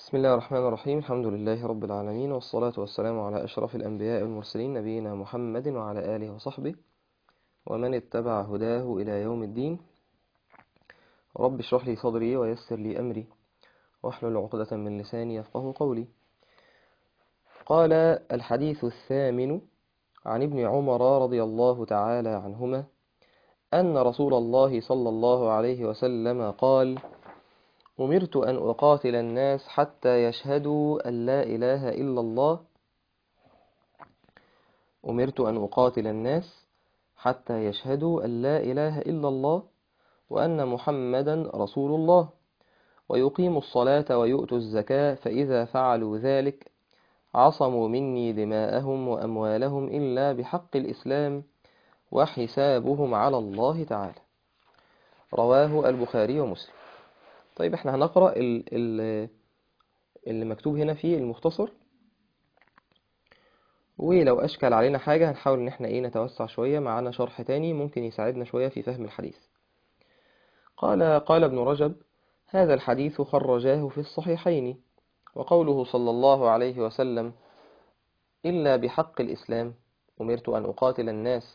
بسم الله الرحمن الرحيم الحمد لله رب العالمين والصلاة والسلام على أشرف الأنبياء والمرسلين نبينا محمد وعلى آله وصحبه ومن اتبع هداه إلى يوم الدين رب اشرح لي صدري ويسر لي أمري واحلل عقدة من لساني يفقه قولي قال الحديث الثامن عن ابن عمر رضي الله تعالى عنهما أن رسول الله صلى الله عليه وسلم قال أمرت أن أقاتل الناس حتى يشهدوا أن لا إله إلا الله أمرت أن أقاتل الناس حتى يشهدوا أن لا إله إلا الله وأن محمدا رسول الله ويقيموا الصلاة ويؤتوا الزكاة فإذا فعلوا ذلك عصموا مني دماءهم وأموالهم إلا بحق الإسلام وحسابهم على الله تعالى رواه البخاري ومسلم طيب احنا هنقرأ ال ال اللي مكتوب هنا في المختصر ولو أشكل علينا حاجة هنحاول إن احنا إيه نتوسع شوية معانا شرح تاني ممكن يساعدنا شوية في فهم الحديث قال قال ابن رجب هذا الحديث خرجاه في الصحيحين وقوله صلى الله عليه وسلم إلا بحق الإسلام أمرت أن أقاتل الناس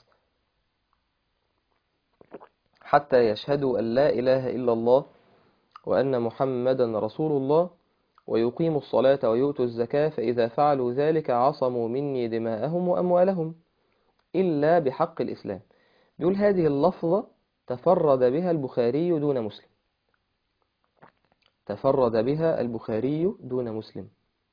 حتى يشهدوا أن لا إله إلا الله وأن محمدا رسول الله ويقيموا الصلاة ويؤتوا الزكاة فإذا فعلوا ذلك عصموا مني دماءهم وأموالهم إلا بحق الإسلام بيقول هذه اللفظة تفرد بها البخاري دون مسلم تفرد بها البخاري دون مسلم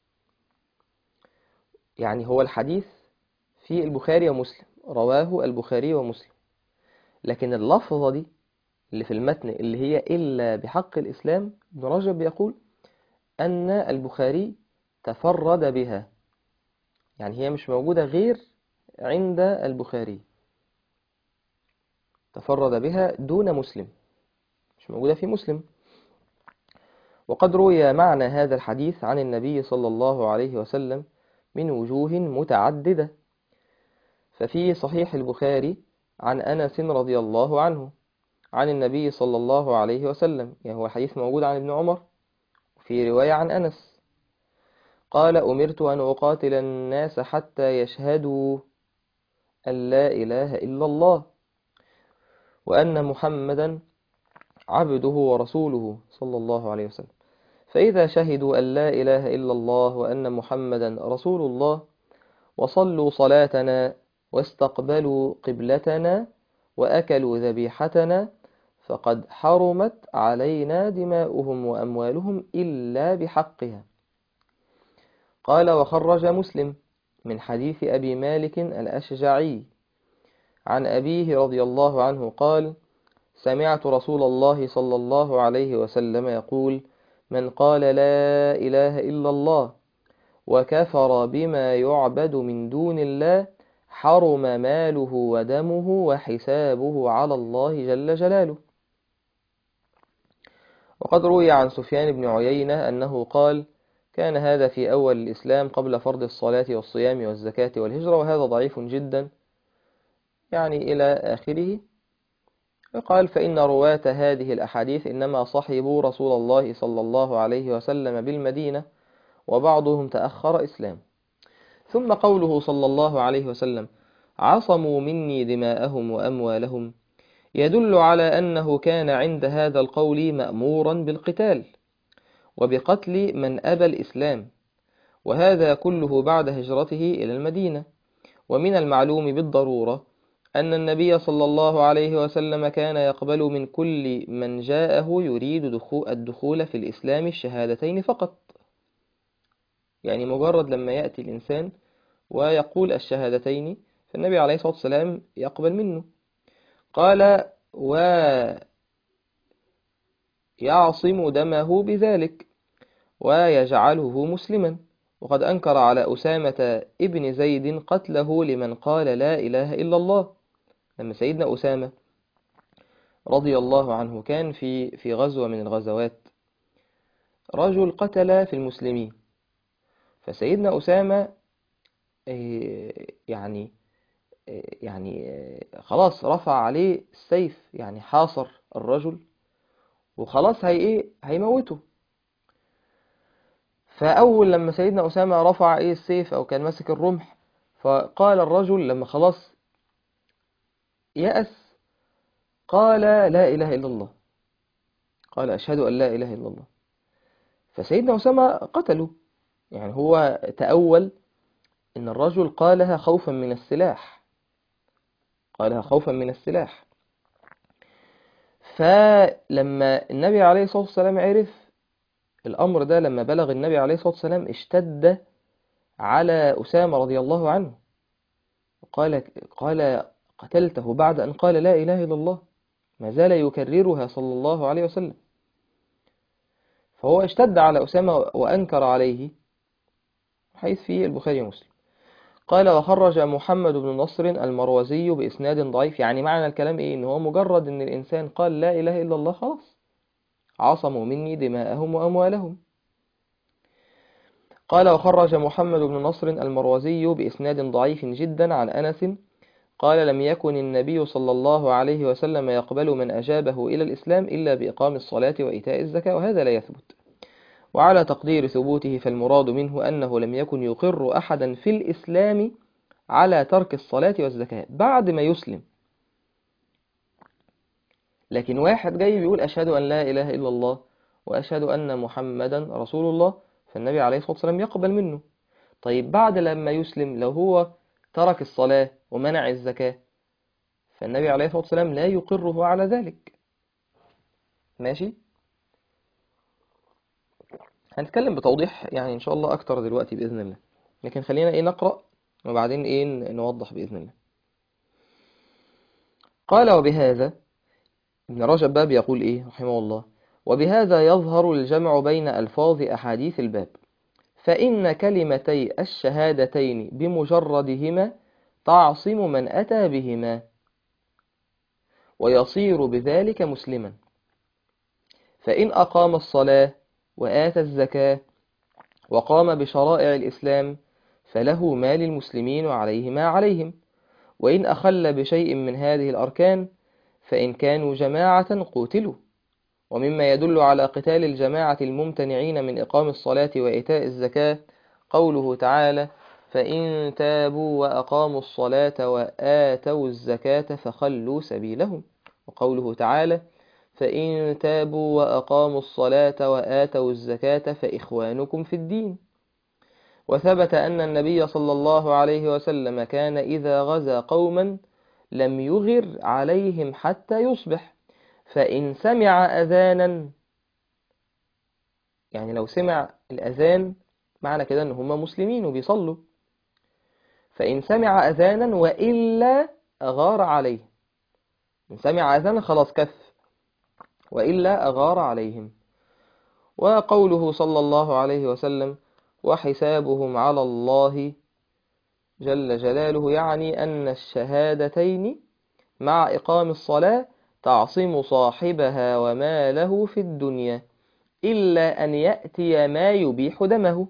يعني هو الحديث في البخاري ومسلم رواه البخاري ومسلم لكن اللفظة دي اللي في المتن اللي هي إلا بحق الإسلام ابن رجب يقول أن البخاري تفرد بها يعني هي مش موجودة غير عند البخاري تفرد بها دون مسلم مش موجودة في مسلم وقد روي معنى هذا الحديث عن النبي صلى الله عليه وسلم من وجوه متعددة ففي صحيح البخاري عن أنس رضي الله عنه عن النبي صلى الله عليه وسلم يعني هو حديث موجود عن ابن عمر في رواية عن أنس قال أمرت أن أقاتل الناس حتى يشهدوا أن لا إله إلا الله وأن محمدا عبده ورسوله صلى الله عليه وسلم فإذا شهدوا أن لا إله إلا الله وأن محمدا رسول الله وصلوا صلاتنا واستقبلوا قبلتنا وأكلوا ذبيحتنا فقد حرمت علينا دماؤهم وأموالهم إلا بحقها قال وخرج مسلم من حديث أبي مالك الأشجعي عن أبيه رضي الله عنه قال سمعت رسول الله صلى الله عليه وسلم يقول من قال لا إله إلا الله وكفر بما يعبد من دون الله حرم ماله ودمه وحسابه على الله جل جلاله وقد روي عن سفيان بن عيينة أنه قال كان هذا في أول الإسلام قبل فرض الصلاة والصيام والزكاة والهجرة وهذا ضعيف جدا يعني إلى آخره قال فإن رواة هذه الأحاديث إنما صحبوا رسول الله صلى الله عليه وسلم بالمدينة وبعضهم تأخر إسلام ثم قوله صلى الله عليه وسلم عصموا مني دماءهم وأموالهم يدل على أنه كان عند هذا القول مأمورا بالقتال وبقتل من أبى الإسلام وهذا كله بعد هجرته إلى المدينة ومن المعلوم بالضرورة أن النبي صلى الله عليه وسلم كان يقبل من كل من جاءه يريد الدخول في الإسلام الشهادتين فقط يعني مجرد لما يأتي الإنسان ويقول الشهادتين فالنبي عليه الصلاة والسلام يقبل منه قال ويعصم دمه بذلك ويجعله مسلما وقد أنكر على أسامة ابن زيد قتله لمن قال لا إله إلا الله لما سيدنا أسامة رضي الله عنه كان في في غزوة من الغزوات رجل قتل في المسلمين فسيدنا أسامة يعني يعني خلاص رفع عليه السيف يعني حاصر الرجل وخلاص هي ايه هيموته فأول لما سيدنا أسامة رفع إيه السيف أو كان ماسك الرمح فقال الرجل لما خلاص يأس قال لا إله إلا الله قال أشهد أن لا إله إلا الله فسيدنا أسامة قتله يعني هو تأول إن الرجل قالها خوفا من السلاح قالها خوفا من السلاح فلما النبي عليه الصلاة والسلام عرف الأمر ده لما بلغ النبي عليه الصلاة والسلام اشتد على أسامة رضي الله عنه قال قال قتلته بعد أن قال لا إله إلا الله ما زال يكررها صلى الله عليه وسلم فهو اشتد على أسامة وأنكر عليه حيث في البخاري ومسلم قال وخرج محمد بن نصر المروزي بإسناد ضعيف يعني معنى الكلام إيه إن هو مجرد إن الإنسان قال لا إله إلا الله خلاص عصموا مني دماءهم وأموالهم قال وخرج محمد بن نصر المروزي بإسناد ضعيف جدا عن أنس قال لم يكن النبي صلى الله عليه وسلم يقبل من أجابه إلى الإسلام إلا بإقام الصلاة وإيتاء الزكاة وهذا لا يثبت وعلى تقدير ثبوته فالمراد منه أنه لم يكن يقر أحدا في الإسلام على ترك الصلاة والزكاة بعد ما يسلم لكن واحد جاي بيقول أشهد أن لا إله إلا الله وأشهد أن محمدا رسول الله فالنبي عليه الصلاة والسلام يقبل منه طيب بعد لما يسلم لو هو ترك الصلاة ومنع الزكاة فالنبي عليه الصلاة والسلام لا يقره على ذلك ماشي هنتكلم بتوضيح يعني إن شاء الله أكتر دلوقتي بإذن الله لكن خلينا إيه نقرأ وبعدين إيه نوضح بإذن الله قال وبهذا ابن رجب باب يقول إيه رحمه الله وبهذا يظهر الجمع بين ألفاظ أحاديث الباب فإن كلمتي الشهادتين بمجردهما تعصم من أتى بهما ويصير بذلك مسلما فإن أقام الصلاة وآتى الزكاة وقام بشرائع الإسلام فله ما للمسلمين وعليه ما عليهم وإن أخل بشيء من هذه الأركان فإن كانوا جماعة قوتلوا ومما يدل على قتال الجماعة الممتنعين من إقام الصلاة وإيتاء الزكاة قوله تعالى فإن تابوا وأقاموا الصلاة وآتوا الزكاة فخلوا سبيلهم وقوله تعالى فإن تابوا وأقاموا الصلاة وآتوا الزكاة فإخوانكم في الدين وثبت أن النبي صلى الله عليه وسلم كان إذا غزا قوما لم يغر عليهم حتى يصبح فإن سمع أذانا يعني لو سمع الأذان معنى كده أن هم مسلمين وبيصلوا فإن سمع أذانا وإلا أغار عليه إن سمع أذانا خلاص كف وإلا أغار عليهم وقوله صلى الله عليه وسلم وحسابهم على الله جل جلاله يعني أن الشهادتين مع إقام الصلاة تعصم صاحبها وما له في الدنيا إلا أن يأتي ما يبيح دمه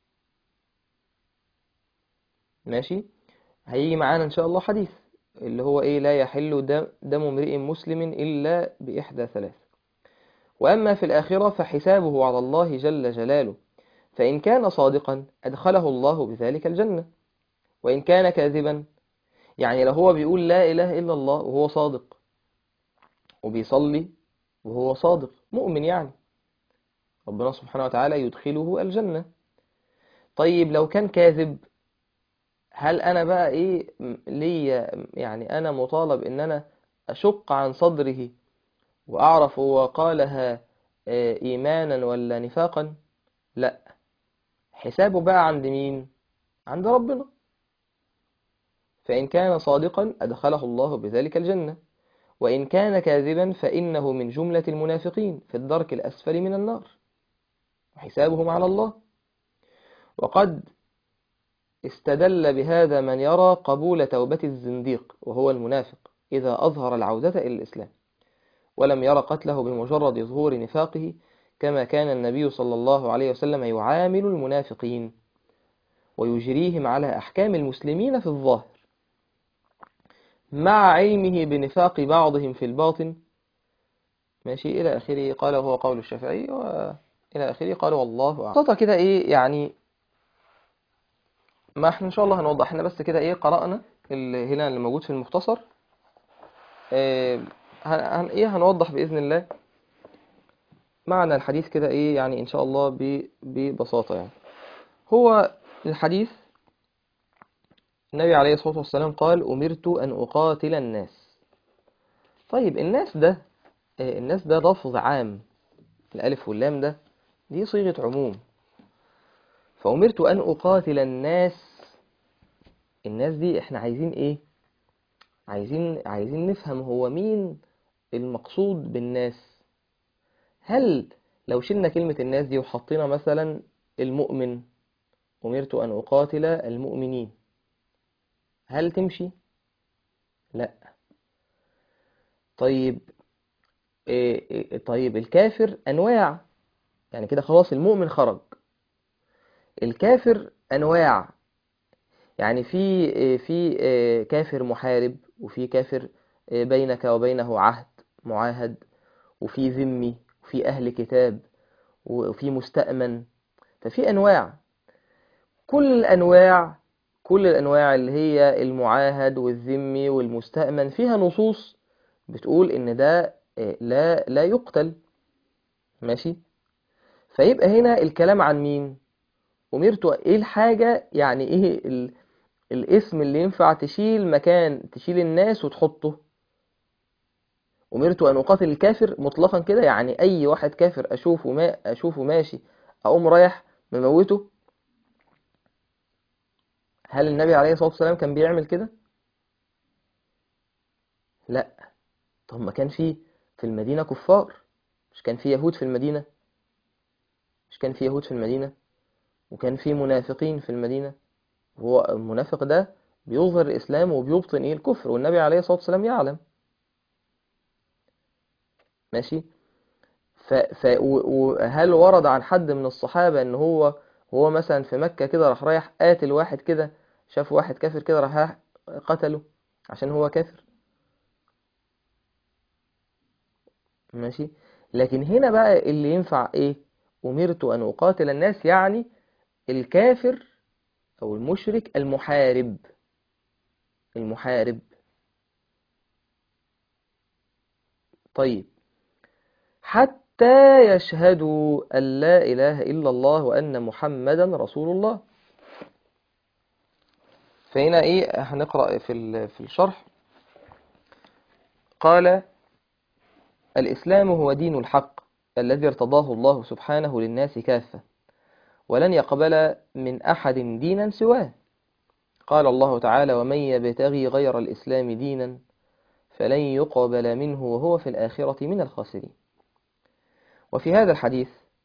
ماشي هيجي معانا إن شاء الله حديث اللي هو إيه لا يحل دم, دم امرئ مسلم إلا بإحدى ثلاث وأما في الآخرة فحسابه على الله جل جلاله فإن كان صادقا أدخله الله بذلك الجنة وإن كان كاذبا يعني لو هو بيقول لا إله إلا الله وهو صادق وبيصلي وهو صادق مؤمن يعني ربنا سبحانه وتعالى يدخله الجنة طيب لو كان كاذب هل أنا بقى إيه لي يعني أنا مطالب إن أنا أشق عن صدره وأعرف هو قالها إيمانا ولا نفاقا لا حسابه بقى عند مين عند ربنا فإن كان صادقا أدخله الله بذلك الجنة وإن كان كاذبا فإنه من جملة المنافقين في الدرك الأسفل من النار وحسابهم على الله وقد استدل بهذا من يرى قبول توبة الزنديق وهو المنافق إذا أظهر العودة إلى الإسلام ولم ير قتله بمجرد ظهور نفاقه كما كان النبي صلى الله عليه وسلم يعامل المنافقين ويجريهم على أحكام المسلمين في الظاهر مع علمه بنفاق بعضهم في الباطن ماشي إلى آخره قال هو قول الشافعي إلى آخره قال والله أعلم ببساطة كده إيه يعني ما احنا إن شاء الله هنوضح احنا بس كده إيه قرأنا اللي هنا اللي موجود في المختصر إيه هن هن- إيه هنوضح بإذن الله معنى الحديث كده إيه يعني إن شاء الله ب- ببساطة يعني هو الحديث النبي عليه الصلاة والسلام قال أمرت أن أقاتل الناس طيب الناس ده آه، الناس ده لفظ عام الألف واللام ده دي صيغة عموم فأمرت أن أقاتل الناس الناس دي احنا عايزين ايه عايزين عايزين نفهم هو مين المقصود بالناس هل لو شلنا كلمة الناس دي وحطينا مثلا المؤمن أمرت أن أقاتل المؤمنين هل تمشي؟ لا طيب إيه إيه طيب الكافر أنواع يعني كده خلاص المؤمن خرج الكافر أنواع يعني في إيه في إيه كافر محارب وفي كافر إيه بينك وبينه عهد معاهد وفي ذمي وفي أهل كتاب وفي مستأمن ففي أنواع كل الأنواع كل الأنواع اللي هي المعاهد والذمي والمستأمن فيها نصوص بتقول إن ده آه، لا لا يقتل ماشي فيبقى هنا الكلام عن مين أمرت إيه الحاجة يعني إيه ال... الاسم اللي ينفع تشيل مكان تشيل الناس وتحطه أمرت أن أقاتل الكافر مطلقا كده يعني أي واحد كافر أشوفه ما أشوفه ماشي أقوم رايح مموته هل النبي عليه الصلاة والسلام كان بيعمل كده؟ لا طب ما كان في في المدينة كفار مش كان في يهود في المدينة مش كان في يهود في المدينة وكان في منافقين في المدينة هو المنافق ده بيظهر الإسلام وبيبطن إيه الكفر والنبي عليه الصلاة والسلام يعلم ماشي ف... ف... و- وهل ورد عن حد من الصحابة إن هو هو مثلا في مكة كده راح رايح قاتل واحد كده شاف واحد كافر كده راح قتله عشان هو كافر ماشي لكن هنا بقى اللي ينفع ايه أمرت أن أقاتل الناس يعني الكافر أو المشرك المحارب المحارب طيب حتى يشهدوا أن لا إله إلا الله وأن محمدا رسول الله فهنا إيه هنقرأ في ال- في الشرح قال الإسلام هو دين الحق الذي ارتضاه الله سبحانه للناس كافة ولن يقبل من أحد دينا سواه قال الله تعالى ومن يبتغي غير الإسلام دينا فلن يقبل منه وهو في الآخرة من الخاسرين وفي هذا الحديث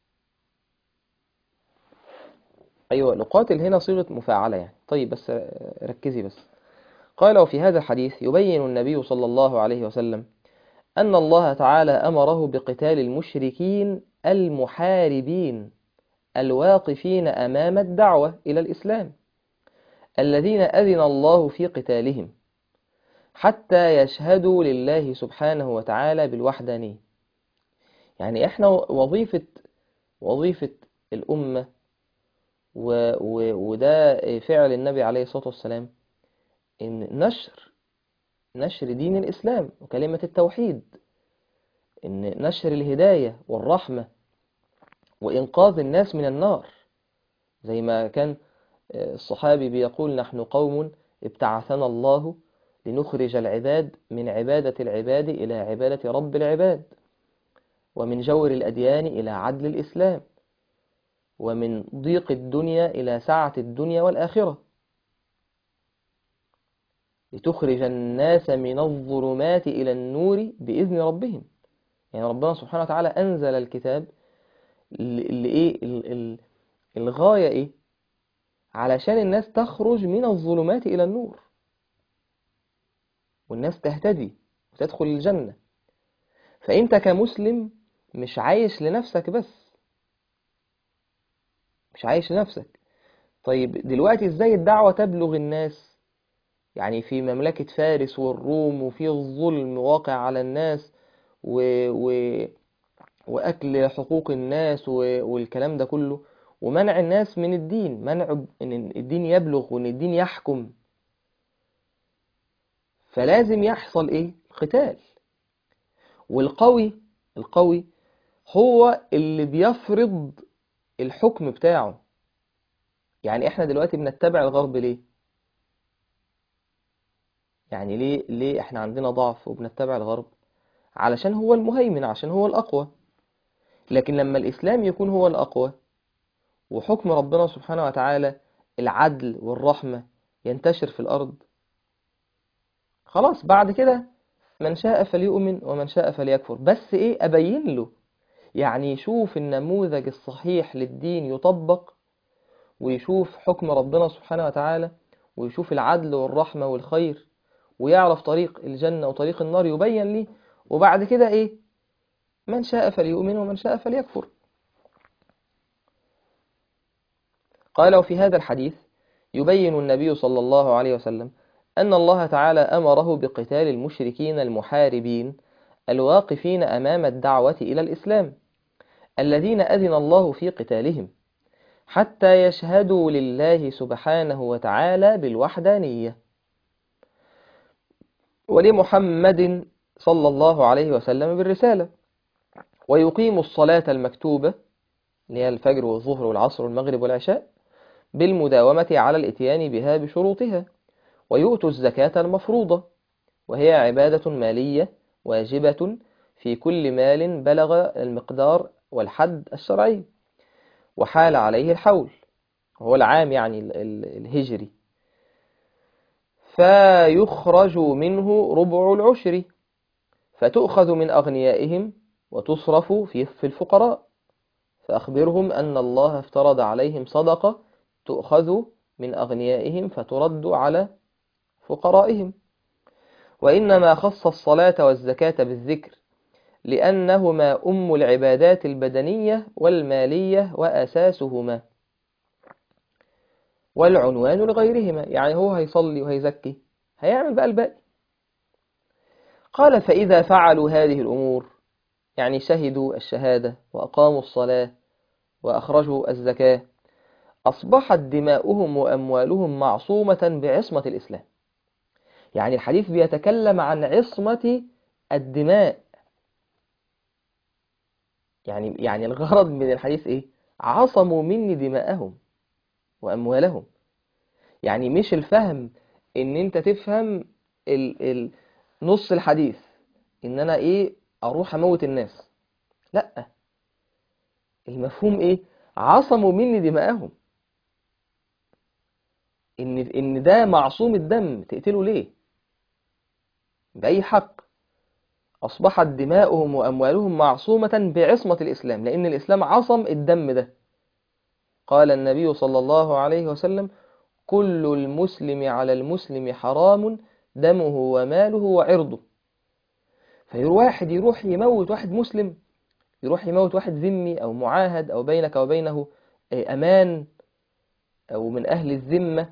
أيوة نقاتل هنا صيغة مفاعلة يعني طيب بس ركزي بس قال وفي هذا الحديث يبين النبي صلى الله عليه وسلم أن الله تعالى أمره بقتال المشركين المحاربين الواقفين أمام الدعوة إلى الإسلام الذين أذن الله في قتالهم حتى يشهدوا لله سبحانه وتعالى بالوحدانية يعني إحنا وظيفة وظيفة الأمة و و وده فعل النبي عليه الصلاة والسلام إن نشر نشر دين الإسلام وكلمة التوحيد إن نشر الهداية والرحمة وإنقاذ الناس من النار زي ما كان الصحابي بيقول نحن قوم ابتعثنا الله لنخرج العباد من عبادة العباد إلى عبادة رب العباد ومن جور الأديان إلى عدل الإسلام ومن ضيق الدنيا إلى سعة الدنيا والآخرة لتخرج الناس من الظلمات إلى النور بإذن ربهم يعني ربنا سبحانه وتعالى أنزل الكتاب اللي إيه الغاية إيه علشان الناس تخرج من الظلمات إلى النور والناس تهتدي وتدخل الجنة فأنت كمسلم مش عايش لنفسك بس مش عايش لنفسك طيب دلوقتي ازاي الدعوة تبلغ الناس يعني في مملكة فارس والروم وفي الظلم واقع على الناس و... و... وأكل حقوق الناس و- والكلام ده كله ومنع الناس من الدين منع إن الدين يبلغ وإن الدين يحكم فلازم يحصل إيه؟ قتال والقوي القوي هو اللي بيفرض الحكم بتاعه يعني احنا دلوقتي بنتبع الغرب ليه يعني ليه ليه احنا عندنا ضعف وبنتبع الغرب علشان هو المهيمن عشان هو الأقوى لكن لما الإسلام يكون هو الأقوى وحكم ربنا سبحانه وتعالى العدل والرحمة ينتشر في الأرض خلاص بعد كده من شاء فليؤمن ومن شاء فليكفر بس إيه أبين له يعني يشوف النموذج الصحيح للدين يطبق ويشوف حكم ربنا سبحانه وتعالى ويشوف العدل والرحمة والخير ويعرف طريق الجنة وطريق النار يبين ليه وبعد كده إيه من شاء فليؤمن ومن شاء فليكفر قال وفي هذا الحديث يبين النبي صلى الله عليه وسلم أن الله تعالى أمره بقتال المشركين المحاربين الواقفين أمام الدعوة إلى الإسلام الذين أذن الله في قتالهم حتى يشهدوا لله سبحانه وتعالى بالوحدانية ولمحمد صلى الله عليه وسلم بالرسالة ويقيموا الصلاة المكتوبة اللي هي الفجر والظهر والعصر والمغرب والعشاء بالمداومة على الإتيان بها بشروطها ويؤتوا الزكاة المفروضة وهي عبادة مالية واجبة في كل مال بلغ المقدار والحد الشرعي وحال عليه الحول هو العام يعني ال- ال- الهجري فيخرج منه ربع العشر فتؤخذ من أغنيائهم وتصرف في في الفقراء فأخبرهم أن الله افترض عليهم صدقة تؤخذ من أغنيائهم فترد على فقرائهم وإنما خص الصلاة والزكاة بالذكر لأنهما أم العبادات البدنية والمالية وأساسهما والعنوان لغيرهما يعني هو هيصلي وهيزكي هيعمل بقى الباقي قال فإذا فعلوا هذه الأمور يعني شهدوا الشهادة وأقاموا الصلاة وأخرجوا الزكاة أصبحت دماؤهم وأموالهم معصومة بعصمة الإسلام يعني الحديث بيتكلم عن عصمة الدماء يعني يعني الغرض من الحديث إيه؟ عصموا مني دماءهم وأموالهم يعني مش الفهم إن أنت تفهم ال ال نص الحديث إن أنا إيه أروح أموت الناس لأ المفهوم إيه؟ عصموا مني دماءهم إن إن ده معصوم الدم تقتله ليه؟ بأي حق أصبحت دماؤهم وأموالهم معصومة بعصمة الإسلام لأن الإسلام عصم الدم ده قال النبي صلى الله عليه وسلم كل المسلم على المسلم حرام دمه وماله وعرضه فيروح واحد يروح يموت واحد مسلم يروح يموت واحد ذمي أو معاهد أو بينك وبينه أمان أو من أهل الذمة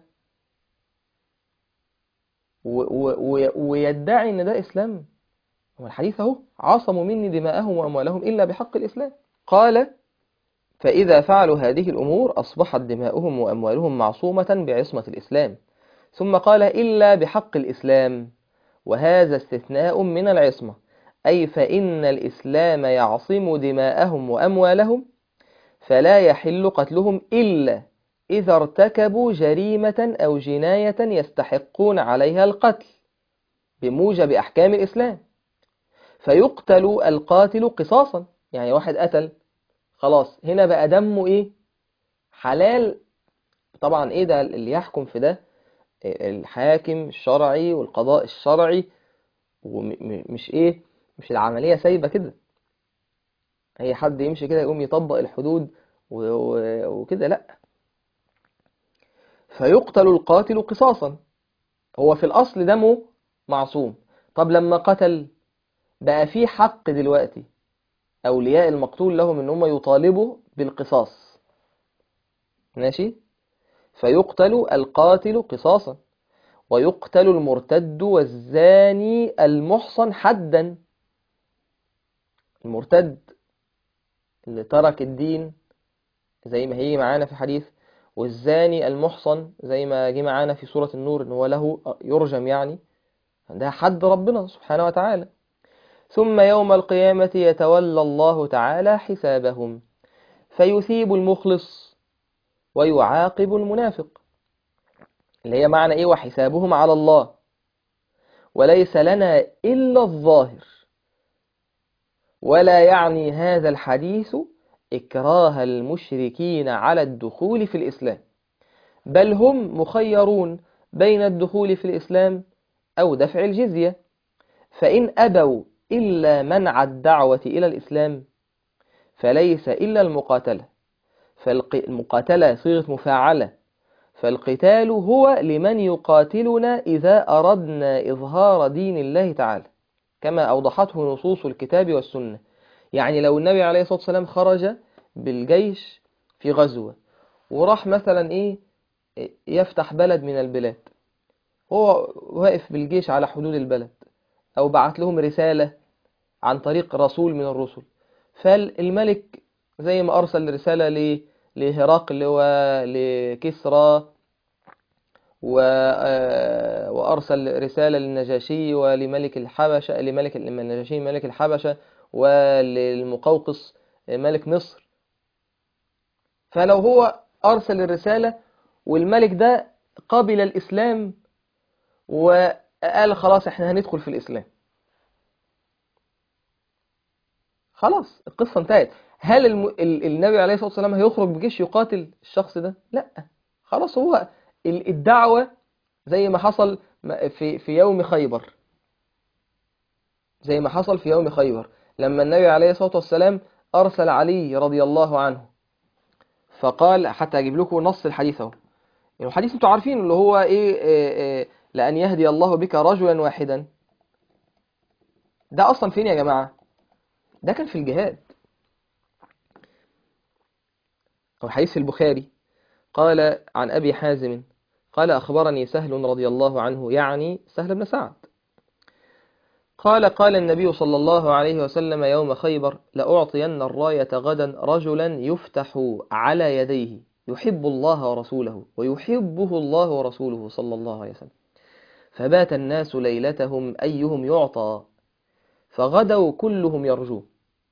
ويدعي ان ده اسلام هو الحديث اهو عصموا مني دماءهم واموالهم الا بحق الاسلام قال فاذا فعلوا هذه الامور اصبحت دماؤهم واموالهم معصومه بعصمه الاسلام ثم قال الا بحق الاسلام وهذا استثناء من العصمه اي فان الاسلام يعصم دماءهم واموالهم فلا يحل قتلهم الا إذا ارتكبوا جريمة أو جناية يستحقون عليها القتل بموجب أحكام الإسلام فيقتل القاتل قصاصا يعني واحد قتل خلاص هنا بقى دمه إيه حلال طبعا إيه ده اللي يحكم في ده الحاكم الشرعي والقضاء الشرعي ومش إيه مش العملية سايبة كده أي حد يمشي كده يقوم يطبق الحدود وكده لأ فيقتل القاتل قصاصا هو في الأصل دمه معصوم طب لما قتل بقى في حق دلوقتي أولياء المقتول لهم إن هم يطالبوا بالقصاص ماشي فيقتل القاتل قصاصا ويقتل المرتد والزاني المحصن حدا المرتد اللي ترك الدين زي ما هيجي معانا في الحديث والزاني المحصن زي ما جه معانا في سورة النور ان هو له يرجم يعني ده حد ربنا سبحانه وتعالى ثم يوم القيامة يتولى الله تعالى حسابهم فيثيب المخلص ويعاقب المنافق اللي هي معنى ايه وحسابهم على الله وليس لنا إلا الظاهر ولا يعني هذا الحديث إكراه المشركين على الدخول في الإسلام بل هم مخيرون بين الدخول في الإسلام أو دفع الجزية فإن أبوا إلا منع الدعوة إلى الإسلام فليس إلا المقاتلة فالمقاتلة صيغة مفاعلة فالقتال هو لمن يقاتلنا إذا أردنا إظهار دين الله تعالى كما أوضحته نصوص الكتاب والسنة يعني لو النبي عليه الصلاة والسلام خرج بالجيش في غزوة وراح مثلا إيه يفتح بلد من البلاد هو واقف بالجيش على حدود البلد أو بعت لهم رسالة عن طريق رسول من الرسل فالملك زي ما أرسل رسالة ل لهرقل ولكسرى وأرسل رسالة للنجاشي ولملك الحبشة لملك النجاشي ملك الحبشة وللمقوقس ملك مصر فلو هو أرسل الرسالة والملك ده قبل الإسلام وقال خلاص احنا هندخل في الإسلام خلاص القصة انتهت هل الم... ال... النبي عليه الصلاة والسلام هيخرج بجيش يقاتل الشخص ده لا خلاص هو الدعوة زي ما حصل في في يوم خيبر زي ما حصل في يوم خيبر لما النبي عليه الصلاة والسلام أرسل علي رضي الله عنه فقال حتى أجيب لكم نص الحديث اهو يعني الحديث انتوا عارفين اللي هو إيه, إيه, إيه لأن يهدي الله بك رجلا واحدا ده أصلا فين يا جماعة ده كان في الجهاد أو حديث في البخاري قال عن أبي حازم قال أخبرني سهل رضي الله عنه يعني سهل بن سعد قال قال النبي صلى الله عليه وسلم يوم خيبر لأعطين الراية غدا رجلا يفتح على يديه يحب الله ورسوله ويحبه الله ورسوله صلى الله عليه وسلم فبات الناس ليلتهم أيهم يعطى فغدوا كلهم يرجوه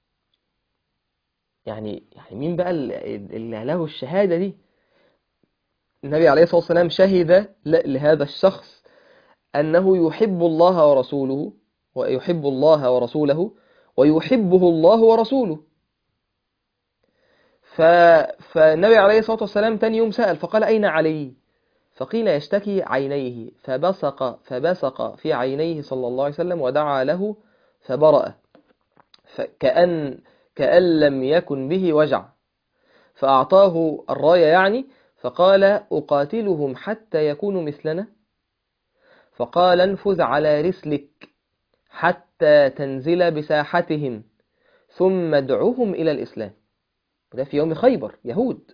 يعني يعني مين بقى اللي له الشهادة دي النبي عليه الصلاة والسلام شهد لهذا الشخص أنه يحب الله ورسوله ويحب الله ورسوله ويحبه الله ورسوله ف... فالنبي عليه الصلاة والسلام تاني يوم سأل فقال أين علي فقيل يشتكي عينيه فبصق فبصق في عينيه صلى الله عليه وسلم ودعا له فبرأ فكأن كأن لم يكن به وجع فأعطاه الراية يعني فقال أقاتلهم حتى يكونوا مثلنا فقال انفذ على رسلك حتى تنزل بساحتهم ثم ادعوهم إلى الإسلام وده في يوم خيبر يهود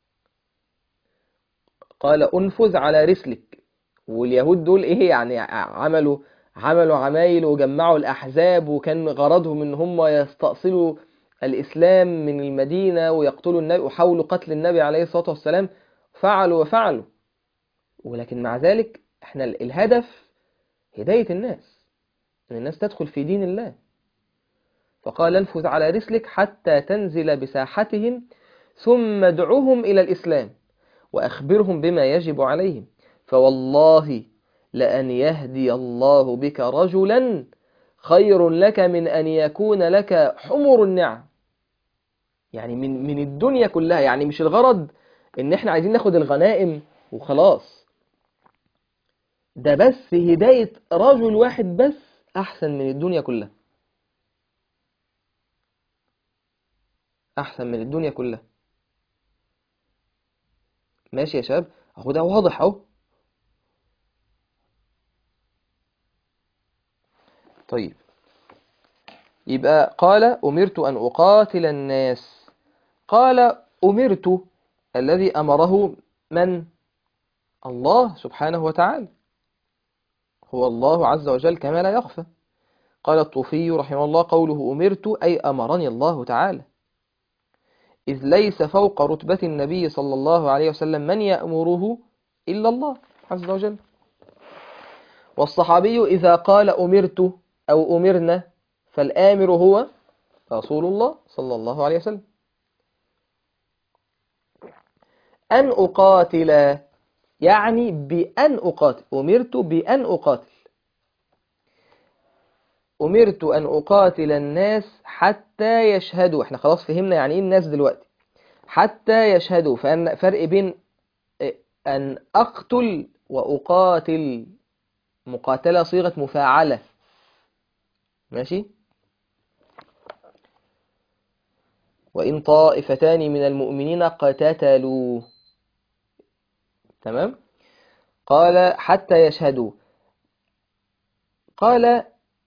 قال انفذ على رسلك واليهود دول ايه يعني عملوا عملوا عمايل وجمعوا الأحزاب وكان غرضهم ان هم يستأصلوا الإسلام من المدينة ويقتلوا النبي وحاولوا قتل النبي عليه الصلاة والسلام فعلوا وفعلوا ولكن مع ذلك احنا الهدف هداية الناس ان الناس تدخل في دين الله فقال انفذ على رسلك حتى تنزل بساحتهم ثم ادعوهم إلى الإسلام وأخبرهم بما يجب عليهم فوالله لأن يهدي الله بك رجلا خير لك من أن يكون لك حمر النعم يعني من من الدنيا كلها يعني مش الغرض ان احنا عايزين ناخد الغنائم وخلاص ده بس هداية رجل واحد بس احسن من الدنيا كلها احسن من الدنيا كلها ماشي يا شباب اهو ده واضح اهو طيب يبقى قال أمرت أن أقاتل الناس قال أمرت الذي أمره من الله سبحانه وتعالى هو الله عز وجل كما لا يخفى قال الطوفي رحمه الله قوله أمرت أي أمرني الله تعالى إذ ليس فوق رتبة النبي صلى الله عليه وسلم من يأمره إلا الله عز وجل والصحابي إذا قال أمرت أو أمرنا فالآمر هو رسول الله صلى الله عليه وسلم أن أقاتل يعني بأن أقاتل أمرت بأن أقاتل أمرت أن أقاتل الناس حتى يشهدوا احنا خلاص فهمنا يعني إيه الناس دلوقتي حتى يشهدوا فأن فرق بين أن أقتل وأقاتل مقاتلة صيغة مفاعلة ماشي وإن طائفتان من المؤمنين قتتلوا تمام قال حتى يشهدوا قال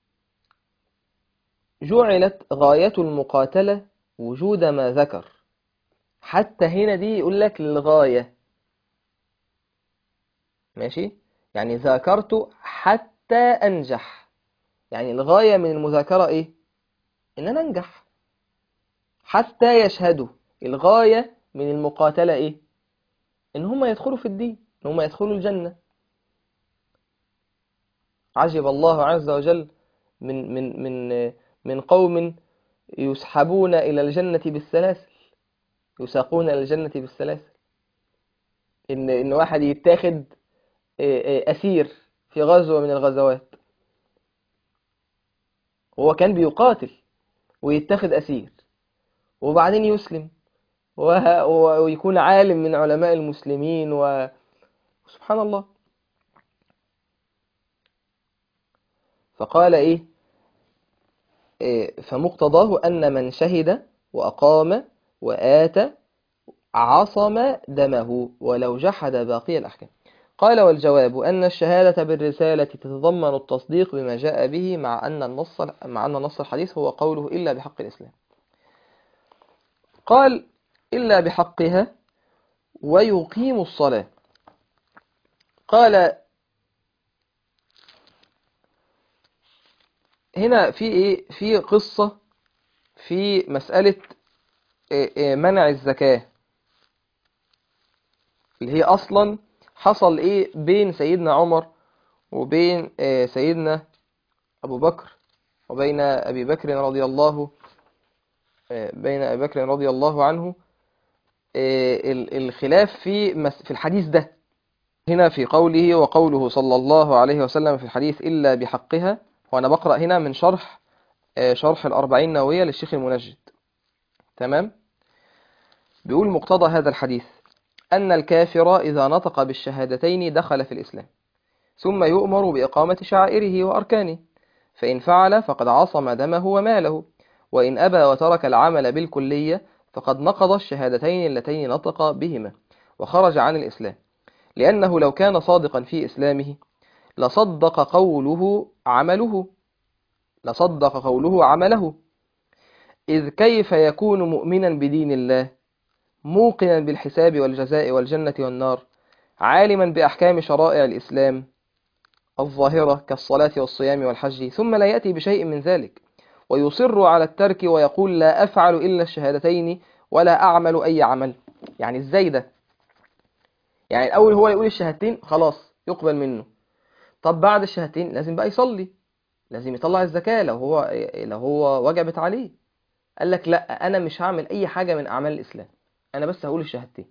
جعلت غاية المقاتلة وجود ما ذكر حتى هنا دي يقول لك للغاية ماشي يعني ذاكرت حتى أنجح يعني الغاية من المذاكرة إيه إن أنا أنجح حتى يشهدوا الغاية من المقاتلة إيه إن هم يدخلوا في الدين إن هم يدخلوا الجنة عجب الله عز وجل من من من من قوم يسحبون إلى الجنة بالسلاسل يساقون إلى الجنة بالسلاسل إن إن واحد يتاخد أسير في غزوة من الغزوات هو كان بيقاتل ويتاخد أسير وبعدين يسلم ويكون عالم من علماء المسلمين وسبحان الله فقال إيه فمقتضاه أن من شهد وأقام وآتى عصم دمه ولو جحد باقي الأحكام قال والجواب أن الشهادة بالرسالة تتضمن التصديق بما جاء به مع أن النص مع أن نص الحديث هو قوله إلا بحق الإسلام قال إلا بحقها ويقيم الصلاة قال هنا في إيه في قصة في مسألة منع الزكاة اللي هي أصلا حصل إيه بين سيدنا عمر وبين سيدنا أبو بكر وبين أبي بكر رضي الله بين أبي بكر رضي الله عنه الخلاف في في الحديث ده هنا في قوله وقوله صلى الله عليه وسلم في الحديث إلا بحقها وأنا بقرأ هنا من شرح شرح الأربعين نووية للشيخ المنجد تمام بيقول مقتضى هذا الحديث أن الكافر إذا نطق بالشهادتين دخل في الإسلام ثم يؤمر بإقامة شعائره وأركانه فإن فعل فقد عصم دمه وماله وإن أبى وترك العمل بالكلية فقد نقض الشهادتين اللتين نطق بهما وخرج عن الإسلام لأنه لو كان صادقا في إسلامه لصدق قوله عمله لصدق قوله عمله إذ كيف يكون مؤمنا بدين الله موقنا بالحساب والجزاء والجنة والنار عالما بأحكام شرائع الإسلام الظاهرة كالصلاة والصيام والحج ثم لا يأتي بشيء من ذلك ويصر على الترك ويقول لا أفعل إلا الشهادتين ولا أعمل أي عمل يعني إزاي ده يعني الأول هو يقول الشهادتين خلاص يقبل منه طب بعد الشهادتين لازم بقى يصلي لازم يطلع الزكاة لو هو لو هو وجبت عليه قال لك لا أنا مش هعمل أي حاجة من أعمال الإسلام أنا بس هقول الشهادتين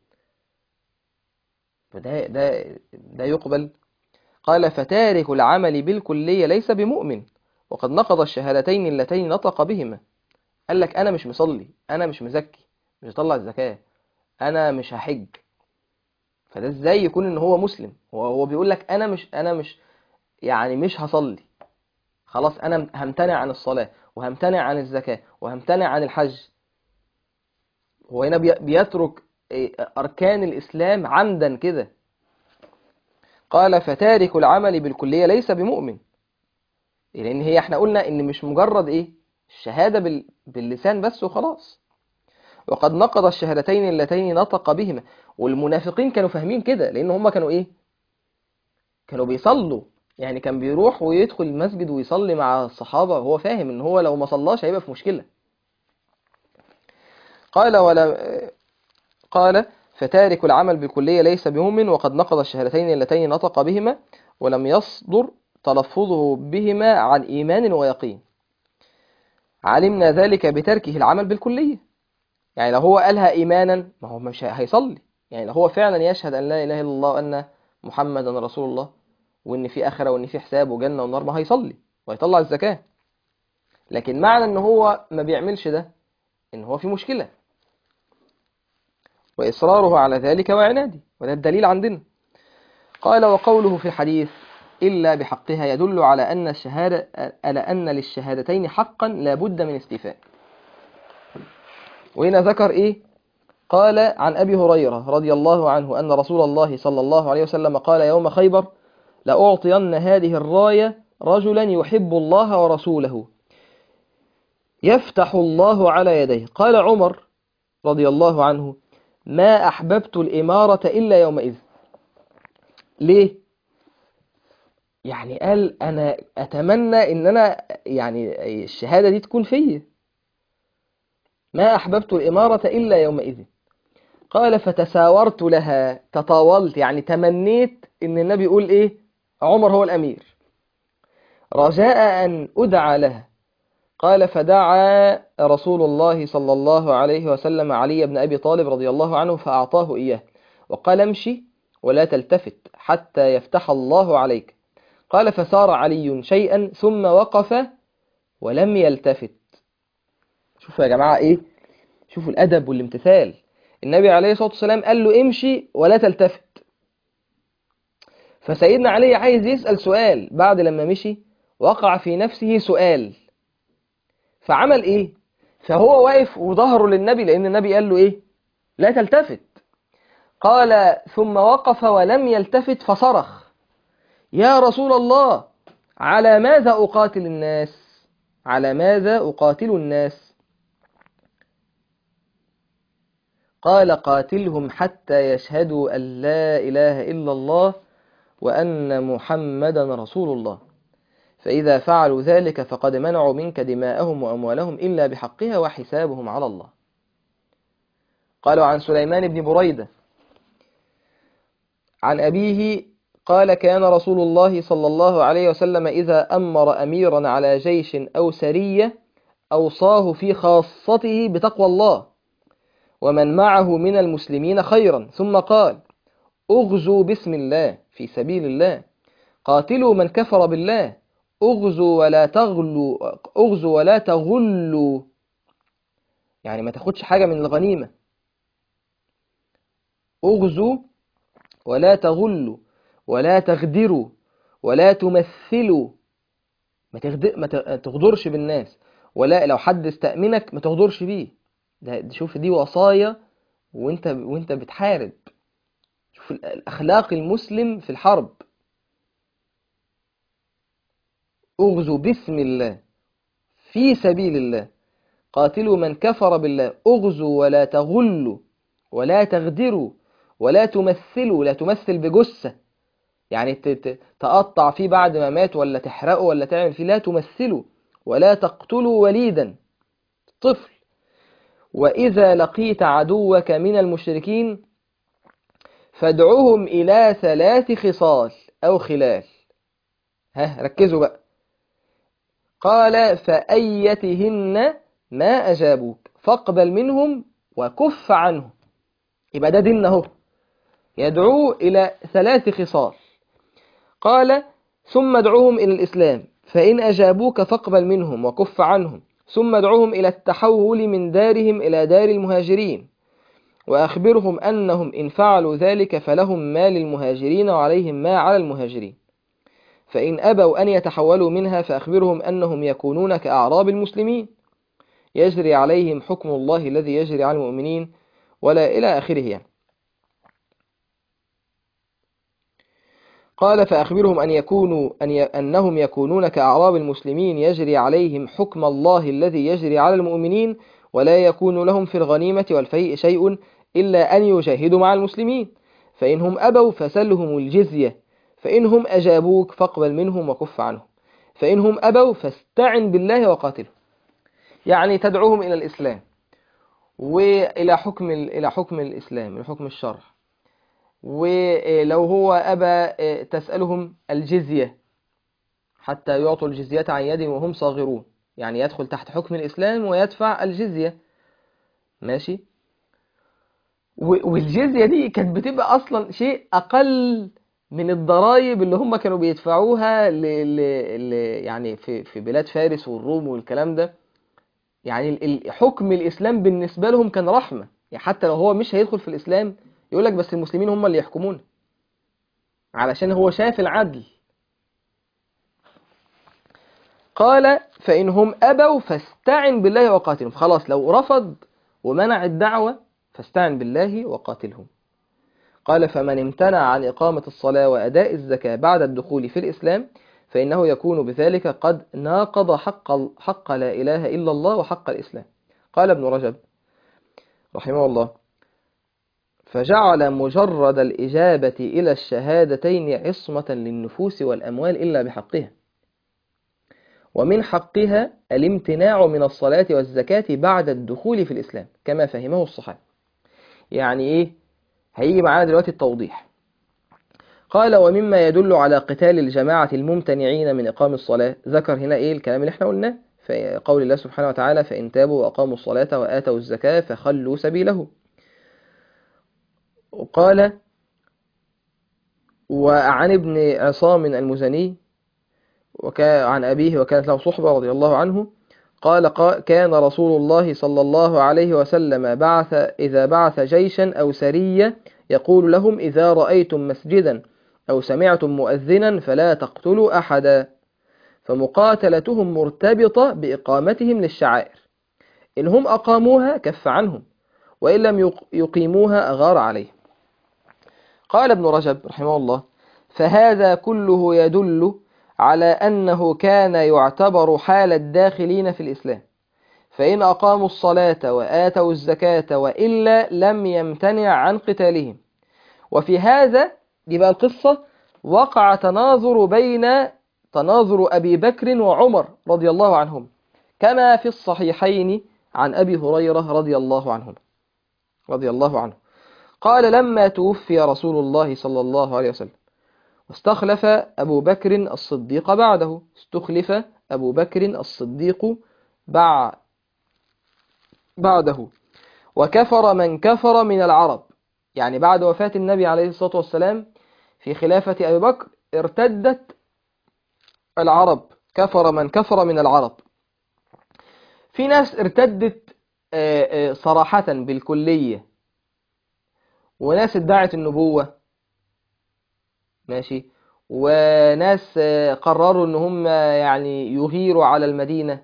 فده ده ده يقبل قال فتارك العمل بالكلية ليس بمؤمن وقد نقض الشهادتين اللتين نطق بهما قال لك أنا مش مصلي أنا مش مزكي مش هطلع الزكاة أنا مش هحج فده ازاي يكون ان هو مسلم هو هو بيقول لك انا مش انا مش يعني مش هصلي خلاص انا همتنع عن الصلاة وهمتنع عن الزكاة وهمتنع عن الحج هو هنا بيترك اركان الاسلام عمدا كده قال فتارك العمل بالكلية ليس بمؤمن لان هي احنا قلنا ان مش مجرد ايه الشهادة بال... باللسان بس وخلاص وقد نقض الشهادتين اللتين نطق بهما والمنافقين كانوا فاهمين كده لان هم كانوا ايه كانوا بيصلوا يعني كان بيروح ويدخل المسجد ويصلي مع الصحابة وهو فاهم ان هو لو ما صلاش هيبقى في مشكلة قال ولا قال فتارك العمل بالكلية ليس بمؤمن وقد نقض الشهادتين اللتين نطق بهما ولم يصدر تلفظه بهما عن إيمان ويقين علمنا ذلك بتركه العمل بالكلية يعني لو هو قالها إيمانا ما هو مش هيصلي يعني لو هو فعلا يشهد أن لا إله إلا الله وأن محمدا رسول الله وإن في آخرة وإن في حساب وجنة ونار ما هيصلي ويطلع الزكاة لكن معنى إن هو ما بيعملش ده إن هو في مشكلة وإصراره على ذلك وعناده وده الدليل عندنا قال وقوله في الحديث إلا بحقها يدل على أن الشهادة على أن للشهادتين حقا لا بد من استيفاء وهنا ذكر إيه قال عن أبي هريرة رضي الله عنه أن رسول الله صلى الله عليه وسلم قال يوم خيبر لأعطين هذه الراية رجلا يحب الله ورسوله يفتح الله على يديه قال عمر رضي الله عنه ما أحببت الإمارة إلا يومئذ ليه؟ يعني قال أنا أتمنى إن أنا يعني الشهادة دي تكون فيا ما أحببت الإمارة إلا يومئذ قال فتساورت لها تطاولت يعني تمنيت إن النبي يقول إيه عمر هو الأمير رجاء أن أدعى لها قال فدعا رسول الله صلى الله عليه وسلم علي بن أبي طالب رضي الله عنه فأعطاه إياه وقال امشي ولا تلتفت حتى يفتح الله عليك قال فسار علي شيئا ثم وقف ولم يلتفت شوفوا يا جماعة إيه شوفوا الأدب والامتثال النبي عليه الصلاة والسلام قال له امشي ولا تلتفت فسيدنا علي عايز يسأل سؤال بعد لما مشي وقع في نفسه سؤال فعمل ايه فهو واقف وظهره للنبي لان النبي قال له ايه لا تلتفت قال ثم وقف ولم يلتفت فصرخ يا رسول الله على ماذا أقاتل الناس على ماذا أقاتل الناس قال قاتلهم حتى يشهدوا أن لا إله إلا الله وأن محمدا رسول الله فإذا فعلوا ذلك فقد منعوا منك دماءهم وأموالهم إلا بحقها وحسابهم على الله قالوا عن سليمان بن بريدة عن أبيه قال كان رسول الله صلى الله عليه وسلم إذا أمر أميرا على جيش أو سرية أوصاه في خاصته بتقوى الله ومن معه من المسلمين خيرا ثم قال اغزوا بسم الله في سبيل الله قاتلوا من كفر بالله اغزوا ولا تغلوا اغزوا ولا تغلوا يعني ما تاخدش حاجة من الغنيمة اغزوا ولا تغلوا ولا تغدروا ولا تمثلوا ما, تغد... ما تغدرش بالناس ولا لو حد استأمنك ما تغدرش بيه ده شوف دي وصايا وانت وانت بتحارب شوف الاخلاق المسلم في الحرب اغزوا باسم الله في سبيل الله قاتلوا من كفر بالله اغزوا ولا تغلوا ولا تغدروا ولا تمثلوا لا تمثل بجثة يعني تقطع فيه بعد ما مات ولا تحرقه ولا تعمل فيه لا تمثلوا ولا تقتلوا وليدا طفل وإذا لقيت عدوك من المشركين فادعوهم إلى ثلاث خصال أو خلال ها ركزوا بقى قال فأيتهن ما أجابوك فاقبل منهم وكف عنهم يبقى ده دين اهو يدعو إلى ثلاث خصال قال ثم ادعوهم إلى الإسلام فإن أجابوك فاقبل منهم وكف عنهم ثم ادعوهم إلى التحول من دارهم إلى دار المهاجرين وأخبرهم أنهم إن فعلوا ذلك فلهم ما للمهاجرين وعليهم ما على المهاجرين فإن أبوا أن يتحولوا منها فأخبرهم أنهم يكونون كأعراب المسلمين يجري عليهم حكم الله الذي يجري على المؤمنين ولا إلى آخره يعني. قال فأخبرهم أن يكونوا أن ي... أنهم يكونون كأعراب المسلمين يجري عليهم حكم الله الذي يجري على المؤمنين ولا يكون لهم في الغنيمة والفيء شيء إلا أن يجاهدوا مع المسلمين فإنهم أبوا فسلهم الجزية فإنهم أجابوك فاقبل منهم وكف عنهم فإنهم أبوا فاستعن بالله وقاتلهم يعني تدعوهم إلى الإسلام وإلى حكم ال- إلى حكم الإسلام إلى حكم الشرع ولو هو أبى تسألهم الجزية حتى يعطوا الجزية عن يد وهم صاغرون يعني يدخل تحت حكم الإسلام ويدفع الجزية ماشي و- والجزية دي كانت بتبقى أصلا شيء أقل من الضرائب اللي هم كانوا بيدفعوها ل... ل... ل... يعني في في بلاد فارس والروم والكلام ده يعني ال- ال- حكم الإسلام بالنسبة لهم كان رحمة يعني حتى لو هو مش هيدخل في الإسلام يقول لك بس المسلمين هم اللي يحكمون علشان هو شاف العدل قال فإنهم أبوا فاستعن بالله وقاتلهم خلاص لو رفض ومنع الدعوة فاستعن بالله وقاتلهم قال فمن امتنع عن إقامة الصلاة وأداء الزكاة بعد الدخول في الإسلام فإنه يكون بذلك قد ناقض حق, حق لا إله إلا الله وحق الإسلام قال ابن رجب رحمه الله فجعل مجرد الإجابة إلى الشهادتين عصمة للنفوس والأموال إلا بحقها ومن حقها الامتناع من الصلاة والزكاة بعد الدخول في الإسلام كما فهمه الصحابة يعني إيه هيجي معانا دلوقتي التوضيح قال ومما يدل على قتال الجماعة الممتنعين من إقام الصلاة ذكر هنا إيه الكلام اللي احنا قلناه في قول الله سبحانه وتعالى فإن تابوا وأقاموا الصلاة وآتوا الزكاة فخلوا سبيله وقال وعن ابن عصام المزني وكان عن أبيه وكانت له صحبة رضي الله عنه قال قا- كان رسول الله صلى الله عليه وسلم بعث إذا بعث جيشا أو سرية يقول لهم إذا رأيتم مسجدا أو سمعتم مؤذنا فلا تقتلوا أحدا فمقاتلتهم مرتبطة بإقامتهم للشعائر إن هم أقاموها كف عنهم وإن لم يق- يقيموها أغار عليهم قال ابن رجب رحمه الله فهذا كله يدل على أنه كان يعتبر حال الداخلين في الإسلام فإن أقاموا الصلاة وآتوا الزكاة وإلا لم يمتنع عن قتالهم وفي هذا دي بقى القصة وقع تناظر بين تناظر أبي بكر وعمر رضي الله عنهم كما في الصحيحين عن أبي هريرة رضي الله عنهم رضي الله عنه قال لما توفي رسول الله صلى الله عليه وسلم واستخلف أبو بكر الصديق بعده استخلف أبو بكر الصديق بعد بعده وكفر من كفر من العرب يعني بعد وفاة النبي عليه الصلاة والسلام في خلافة أبي بكر ارتدت العرب كفر من كفر من العرب في ناس ارتدت آه، آه، صراحة بالكلية وناس ادعت النبوة ماشي وناس آه، قرروا ان هم يعني يغيروا على المدينة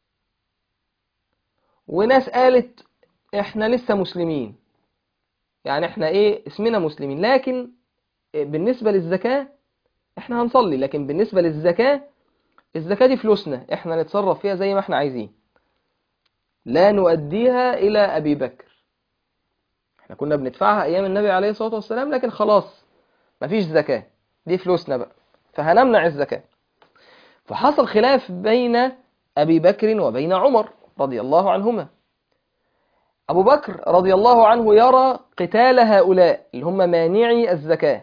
وناس قالت احنا لسه مسلمين يعني احنا ايه اسمنا مسلمين لكن بالنسبة للزكاة احنا هنصلي لكن بالنسبة للزكاة الزكاة دي فلوسنا احنا نتصرف فيها زي ما احنا عايزين لا نؤديها الى ابي بكر احنا كنا بندفعها ايام النبي عليه الصلاة والسلام لكن خلاص مفيش زكاة دي فلوسنا بقى فهنمنع الزكاة فحصل خلاف بين أبي بكر وبين عمر رضي الله عنهما أبو بكر رضي الله عنه يرى قتال هؤلاء اللي هم مانعي الزكاة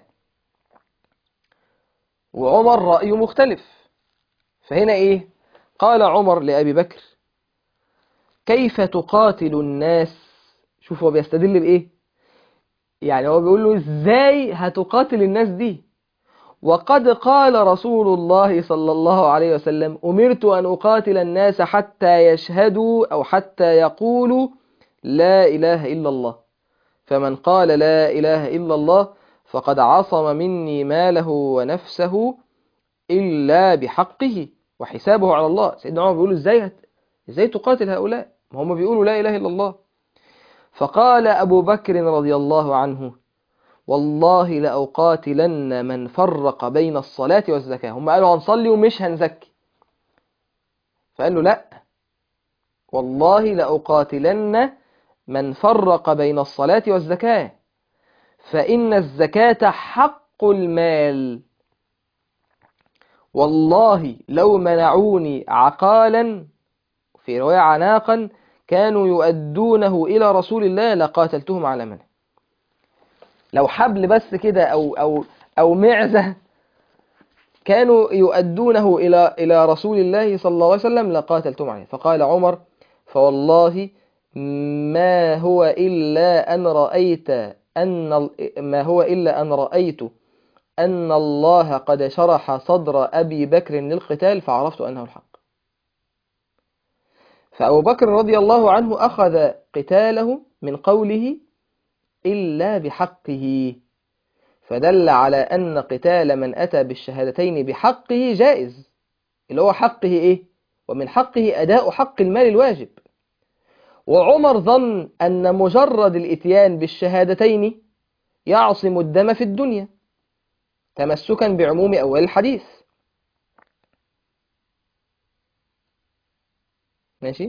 وعمر رأيه مختلف فهنا إيه قال عمر لأبي بكر كيف تقاتل الناس شوف هو بيستدل بإيه يعني هو بيقول له إزاي هتقاتل الناس دي وقد قال رسول الله صلى الله عليه وسلم أمرت أن أقاتل الناس حتى يشهدوا أو حتى يقولوا لا إله إلا الله فمن قال لا إله إلا الله فقد عصم مني ماله ونفسه إلا بحقه وحسابه على الله سيدنا عمر بيقول إزاي هت... إزاي تقاتل هؤلاء ما هم بيقولوا لا إله إلا الله فقال أبو بكر رضي الله عنه والله لأقاتلن من فرق بين الصلاة والزكاة هم قالوا هنصلي ومش هنزكي فقال له لا والله لأقاتلن من فرق بين الصلاة والزكاة فإن الزكاة حق المال والله لو منعوني عقالا في رواية عناقا كانوا يؤدونه إلى رسول الله لقاتلتهم على منه لو حبل بس كده أو أو أو معزة كانوا يؤدونه إلى إلى رسول الله صلى الله عليه وسلم لقاتلتهم عليه فقال عمر فوالله ما هو إلا أن رأيت أن ما هو إلا أن رأيت أن الله قد شرح صدر أبي بكر للقتال فعرفت أنه الحق فأبو بكر رضي الله عنه أخذ قتاله من قوله إلا بحقه فدل على أن قتال من أتى بالشهادتين بحقه جائز اللي هو حقه إيه؟ ومن حقه أداء حق المال الواجب وعمر ظن أن مجرد الإتيان بالشهادتين يعصم الدم في الدنيا تمسكا بعموم أول الحديث ماشي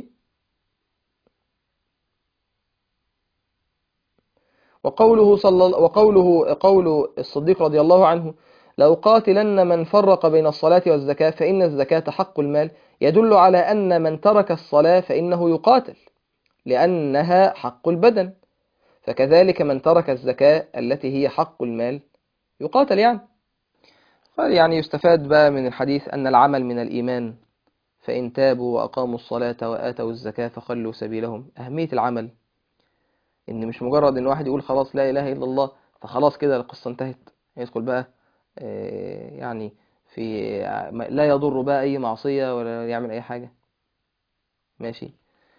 وقوله صلى وقوله قول الصديق رضي الله عنه لو قاتلن من فرق بين الصلاة والزكاة فإن الزكاة حق المال يدل على أن من ترك الصلاة فإنه يقاتل لأنها حق البدن فكذلك من ترك الزكاة التي هي حق المال يقاتل يعني قال يعني يستفاد بقى من الحديث أن العمل من الإيمان فإن تابوا وأقاموا الصلاة وآتوا الزكاة فخلوا سبيلهم أهمية العمل إن مش مجرد إن واحد يقول خلاص لا إله إلا الله فخلاص كده القصة انتهت يدخل بقى يعني في لا يضر بقى أي معصية ولا يعمل أي حاجة ماشي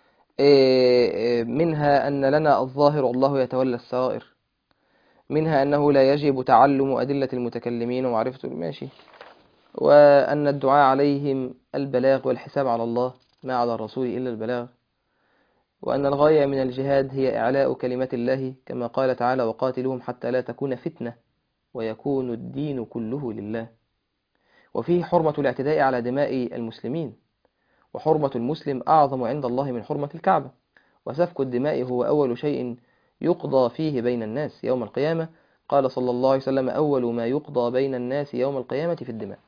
منها أن لنا الظاهر الله يتولى السرائر منها أنه لا يجب تعلم أدلة المتكلمين ومعرفة ماشي وأن الدعاء عليهم البلاغ والحساب على الله ما على الرسول إلا البلاغ وأن الغاية من الجهاد هي إعلاء كلمة الله كما قال تعالى وقاتلهم حتى لا تكون فتنة ويكون الدين كله لله وفيه حرمة الاعتداء على دماء المسلمين وحرمة المسلم أعظم عند الله من حرمة الكعبة وسفك الدماء هو أول شيء يقضى فيه بين الناس يوم القيامة قال صلى الله عليه وسلم أول ما يقضى بين الناس يوم القيامة في الدماء